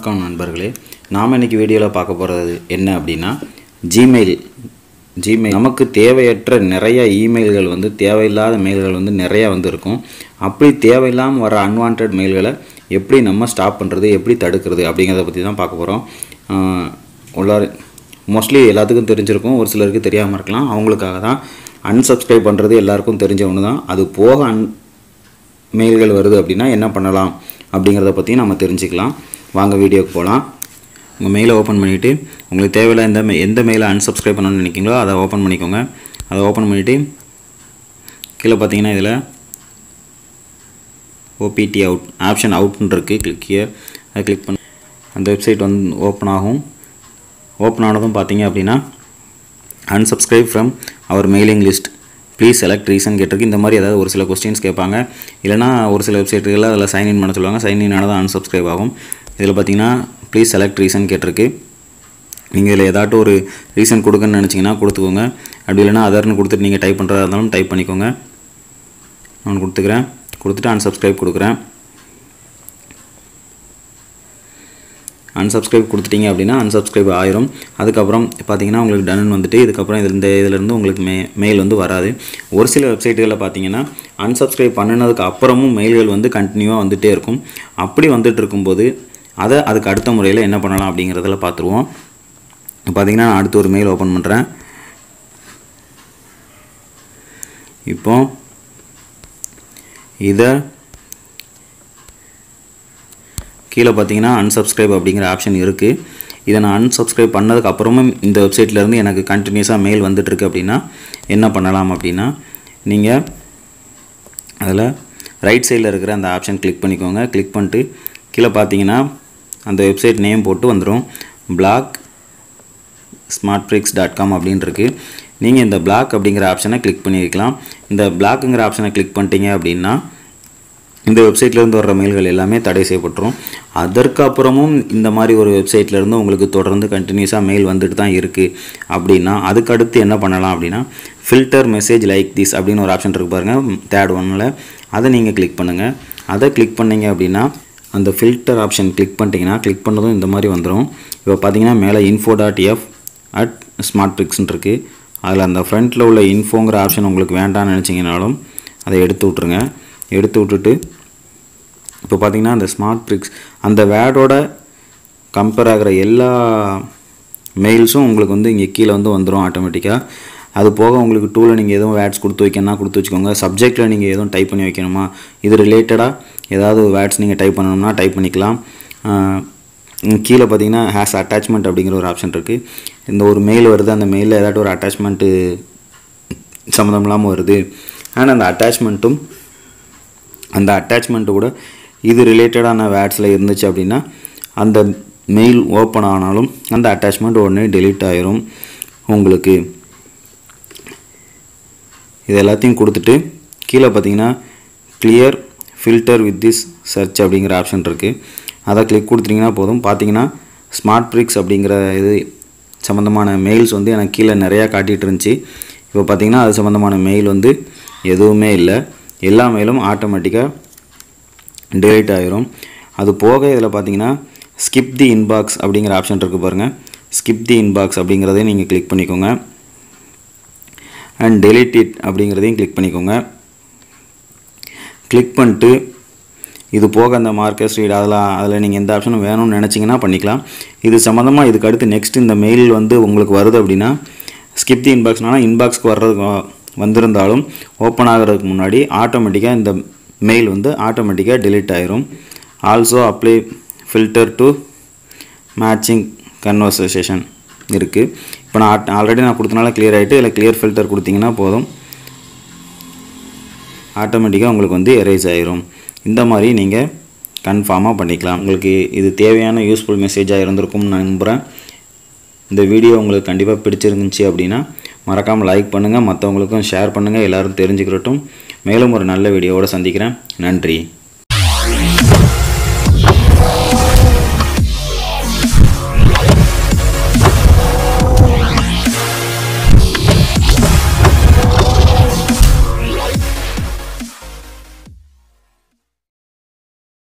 வணக்கம் நண்பர்களே நாம் இன்னைக்கு வீடியோவில் பார்க்க போகிறது என்ன அப்படின்னா ஜிமெயில் ஜிமெயில் நமக்கு தேவையற்ற நிறைய இமெயில்கள் வந்து தேவையில்லாத மெயில்கள் வந்து நிறையா வந்து இருக்கும் அப்படி தேவையில்லாமல் வர அன்வான்ட் மெயில்களை எப்படி நம்ம ஸ்டாப் பண்ணுறது எப்படி தடுக்கிறது அப்படிங்கிறத பற்றி தான் பார்க்க போகிறோம் உள்ளார மோஸ்ட்லி எல்லாத்துக்கும் தெரிஞ்சிருக்கும் ஒரு சிலருக்கு தெரியாமல் இருக்கலாம் அவங்களுக்காக தான் அன்சப்ஸ்கிரைப் பண்ணுறது எல்லாருக்கும் தெரிஞ்ச ஒன்று தான் அது போக அன் மெயில்கள் வருது அப்படின்னா என்ன பண்ணலாம் அப்படிங்கிறத பற்றி நம்ம தெரிஞ்சுக்கலாம் வாங்க வீடியோக்கு போகலாம் உங்கள் மெயிலை ஓப்பன் பண்ணிவிட்டு உங்களுக்கு தேவையில்ல எந்த மெ- எந்த மெயிலை அன்சப்ஸ்கிரைப் பண்ணணும்னு நினைக்கிங்களோ அதை ஓப்பன் பண்ணிக்கோங்க அதை ஓப்பன் பண்ணிவிட்டு கீழே பார்த்தீங்கன்னா இதில் ஓபிடி அவுட் ஆப்ஷன் அவுட்னு இருக்குது கிளிக் ஹியர் அதை கிளிக் பண்ணி அந்த வெப்சைட் வந்து ஓப்பன் ஆகும் ஓப்பன் ஆனதும் பார்த்தீங்க அப்படின்னா unsubscribe from our mailing list please select reason கேட்டிருக்கு இந்த மாதிரி ஏதாவது ஒரு சில கொஸ்டின்ஸ் கேட்பாங்க இல்லைனா ஒரு சில வெப்சைட்டுகளில் அதில் சைன்இன் பண்ண சொல்லுவாங்க சைன்இன் ஆனதும் unsubscribe ஆகும் இதில் பார்த்தீங்கன்னா ப்ளீஸ் செலக்ட் ரீசன் கேட்டிருக்கு நீங்கள் இதில் ஏதாட்டும் ஒரு ரீசன் கொடுக்கன்னு நினச்சிங்கன்னா கொடுத்துக்கோங்க அப்படி இல்லைனா அதர்னு கொடுத்துட்டு நீங்கள் டைப் பண்ணுறதா இருந்தாலும் டைப் பண்ணிக்கோங்க நான் கொடுத்துக்கிறேன் கொடுத்துட்டு unsubscribe கொடுக்குறேன் unsubscribe கொடுத்துட்டீங்க அப்படின்னா unsubscribe ஆயிரும் அதுக்கப்புறம் பார்த்தீங்கன்னா உங்களுக்கு டன் வந்துட்டு இதுக்கப்புறம் இதில் இந்த இதிலேருந்து உங்களுக்கு மெ மெயில் வந்து வராது ஒரு சில வெப்சைட்டுகளில் பார்த்தீங்கன்னா unsubscribe பண்ணினதுக்கு அப்புறமும் மெயில்கள் வந்து கண்டினியூவாக வந்துகிட்டே இருக்கும் அப்படி வந்துட்டு இருக்கும்போது அதை அதுக்கு அடுத்த முறையில் என்ன பண்ணலாம் அப்படிங்கிறதுல பார்த்துருவோம் பார்த்தீங்கன்னா நான் அடுத்து ஒரு மெயில் ஓப்பன் பண்ணுறேன் இப்போ இதை கீழே பார்த்தீங்கன்னா unsubscribe அப்படிங்கிற ஆப்ஷன் இருக்குது இதை நான் unsubscribe பண்ணதுக்கு அப்புறமும் இந்த வெப்சைட்லேருந்து எனக்கு கண்டினியூஸாக மெயில் வந்துட்டுருக்கு அப்படின்னா என்ன பண்ணலாம் அப்படின்னா நீங்கள் அதில் ரைட் சைடில் இருக்கிற அந்த ஆப்ஷன் கிளிக் பண்ணிக்கோங்க கிளிக் பண்ணிட்டு கீழே பார்த்தீங்கன்னா அந்த வெப்சைட் நேம் போட்டு வந்துடும் பிளாக் ஸ்மார்ட்ஃப்ரிக்ஸ் டாட் காம் அப்படின்னு இருக்கு நீங்கள் இந்த பிளாக் அப்படிங்கிற ஆப்ஷனை கிளிக் பண்ணியிருக்கலாம் இந்த பிளாக்குங்கிற ஆப்ஷனை கிளிக் பண்ணிட்டீங்க அப்படின்னா இந்த வெப்சைட்லேருந்து வர்ற மெயில்கள் எல்லாமே தடை செய்யப்பட்டுரும் அதற்கு அப்புறமும் இந்த மாதிரி ஒரு வெப்சைட்லேருந்து உங்களுக்கு தொடர்ந்து கண்டினியூஸாக மெயில் வந்துட்டு தான் இருக்குது அப்படின்னா அதுக்கு அடுத்து என்ன பண்ணலாம் அப்படின்னா ஃபில்டர் மெசேஜ் லைக் திஸ் அப்படின்னு ஒரு ஆப்ஷன் இருக்கு பாருங்கள் தேர்ட் ஒன்னில் அதை நீங்கள் கிளிக் பண்ணுங்கள் அதை கிளிக் பண்ணீங்க அப்படின்னா அந்த ஃபில்டர் ஆப்ஷன் கிளிக் பண்ணிட்டீங்கன்னா கிளிக் பண்ணதும் இந்த மாதிரி வந்துடும் இப்போ பார்த்தீங்கன்னா மேலே info dot F at smart பிக்ஸ்ன்னு இருக்குது அதில் அந்த ஃப்ரண்ட்டில் உள்ள இன்ஃபோங்கிற ஆப்ஷன் உங்களுக்கு வேண்டாம்னு நினச்சிங்கனாலும் அதை எடுத்து விட்ருங்க எடுத்து விட்டுட்டு இப்போ பார்த்தீங்கன்னா அந்த ஸ்மார்ட் பிக்ஸ் அந்த வேர்டோட கம்பேர் ஆகிற எல்லா மெயில்ஸும் உங்களுக்கு வந்து இங்கே கீழே வந்து வந்துடும் ஆட்டோமேட்டிக்காக அது போக உங்களுக்கு டூலில் நீங்கள் எதுவும் வேர்ட்ஸ் கொடுத்து வைக்கணும்னா கொடுத்து வச்சுக்கோங்க சப்ஜெக்டில் நீங்கள் எதுவும் டைப் பண்ணி வைக்கணுமா இது ரிலேட்டடாக ஏதாவது வேர்ட்ஸ் நீங்கள் டைப் பண்ணணும்னா டைப் பண்ணிக்கலாம் ஆஹ் இங்க கீழே பார்த்தீங்கன்னா ஹேஸ் அட்டாச்மெண்ட் அப்படிங்கிற ஒரு ஆப்ஷன் இருக்குது இந்த ஒரு மெயில் வருது அந்த மெயிலில் ஏதாட்டும் ஒரு அட்டாச்மெண்ட்டு சம்மந்தம் இல்லாமல் வருது ஆனால் அந்த அட்டாச்மெண்ட்டும் அந்த அட்டாச்மெண்ட்டு கூட இது ரிலேட்டடான வேர்ட்ஸில் இருந்துச்சு அப்படின்னா அந்த மெயில் ஓப்பன் ஆனாலும் அந்த அட்டாச்மெண்ட் உடனே டெலீட் ஆயிரும் உங்களுக்கு இது எல்லாத்தையும் கொடுத்துட்டு கீழே பார்த்தீங்கன்னா clear filter with this search அப்படிங்கிற ஆப்ஷன் இருக்குது அதை கிளிக் கொடுத்தீங்கன்னா போதும் பார்த்தீங்கன்னா ஸ்மார்ட் பிரிக்ஸ் அப்படிங்கிற இது சம்மந்தமான மெயில்ஸ் வந்து எனக்கு கீழே நிறையா காட்டிகிட்டு இருந்துச்சு இப்போ பார்த்தீங்கன்னா அது சம்மந்தமான மெயில் வந்து எதுவுமே இல்லை எல்லா மெயிலும் ஆட்டோமேட்டிக்காக delete ஆயிரும் அது போக இதில் பார்த்தீங்கன்னா ஸ்கிப் தி இன்பாக்ஸ் அப்படிங்கிற ஆப்ஷன் இருக்குது பாருங்கள் ஸ்கிப் தி இன்பாக்ஸ் அப்படிங்கிறதையும் நீங்கள் கிளிக் பண்ணிக்கோங்க அண்ட் delete it அப்படிங்கிறதையும் கிளிக் பண்ணிக்கோங்க கிளிக் பண்ணிட்டு இது போக அந்த மார்க்கஸ் ரீட் அதெல்லாம் அதில் நீங்கள் எந்த ஆப்ஷனும் வேணும்னு நினச்சிங்கன்னா பண்ணிக்கலாம் இது சம்மந்தமாக இதுக்கு அடுத்து நெக்ஸ்ட் இந்த மெயில் வந்து உங்களுக்கு வருது அப்படின்னா ஸ்கிப் தி இன்பாக்ஸ்னால இன்பாக்ஸ்க்கு வர்றதுக்கு வந்திருந்தாலும் ஓப்பன் ஆகிறதுக்கு முன்னாடி ஆட்டோமேட்டிக்காக இந்த மெயில் வந்து ஆட்டோமேட்டிக்காக delete ஆயிரும் also apply filter to matching conversation இருக்குது இப்போ நான் ஆல்ரெடி நான் கொடுத்தனால clear ஆகிட்டு இல்லை clear ஃபில்டர் கொடுத்தீங்கன்னா போதும் ஆட்டோமேட்டிக்காக உங்களுக்கு வந்து எரேஸ் ஆயிரும் இந்த மாதிரி நீங்கள் கன்ஃபார்மாக பண்ணிக்கலாம் உங்களுக்கு இது தேவையான யூஸ்ஃபுல் மெசேஜாக இருந்திருக்கும்னு நான் நம்புகிறேன் இந்த வீடியோ உங்களுக்கு கண்டிப்பாக பிடிச்சிருந்துச்சு அப்படின்னா மறக்காமல் லைக் பண்ணுங்கள் மற்றவங்களுக்கும் ஷேர் பண்ணுங்கள் எல்லோரும் தெரிஞ்சுக்கிறட்டும் மேலும் ஒரு நல்ல வீடியோவோட சந்திக்கிறேன் நன்றி